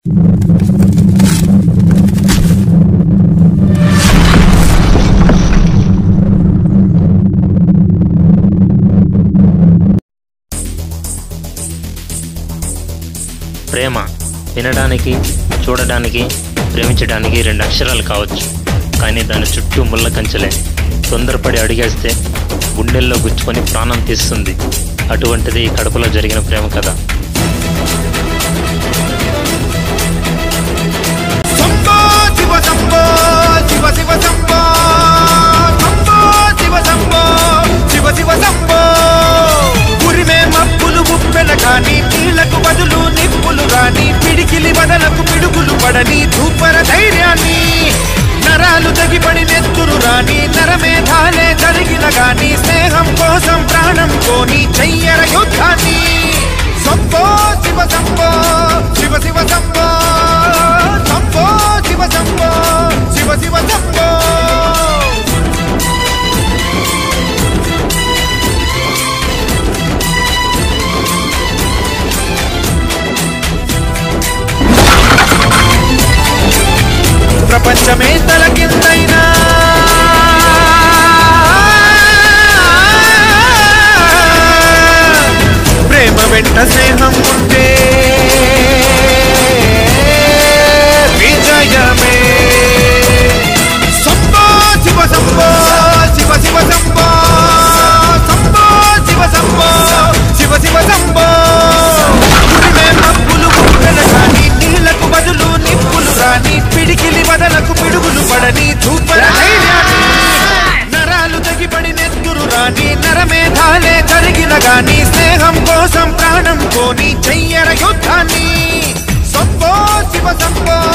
ప్రేమ వినడానికి చూడడానికి ప్రేమించడానికి రెండు అక్షరాలు కావచ్చు కానీ దాని చుట్టూ ముళ్ళ కంచెలే తొందరపడి అడిగేస్తే గుండెల్లో గుచ్చుకొని ప్రాణం తీస్తుంది అటువంటిది ఈ కడపలో జరిగిన ప్రేమ కథ శంభో శివ శంభో శివ శివ శంభో శంభో శివ శంభో శివ శివ శంభో ఉరిమే మప్పులు ఉప్పెన కాని నీళ్లకు బదులు నిప్పులు రాని పిడికిలి బదలకు పిడుగులు పడని ధూపర ధైర్యాన్ని నరాలు తగిపడి నెత్తురు రాని నరమేధాలే జరిగిన గాని స్నేహం కోసం ప్రాణం కోని చెయ్యర యుద్ధాన్ని శంభో శివ శంభో శివ శివ శంభో శంభో శివ శంభో శివ శివ శంభో ప్రపంచమే తల కిందైనా ప్రేమ వెంట స్నేహం ఉంటే విజయమే శంభో శివ శంభో శివ శివ శంభో శంభో శివ శంభో శివ శివ శంభో ఉరిమే మబ్బులు గుప్పెన కాని నీళ్లకు బదులు నిప్పులు రాని పిడికిలి బదలకు పిడుగులు పడని ధూపర ధైర్యాన్ని నరాలు తెగిపడి నెత్తురు రాని నరమేధాలే జరిగిన గాని స్నేహం కోసం ప్రాణం కోని చెయ్యర యుద్ధాన్ని శంభో శివ శంభో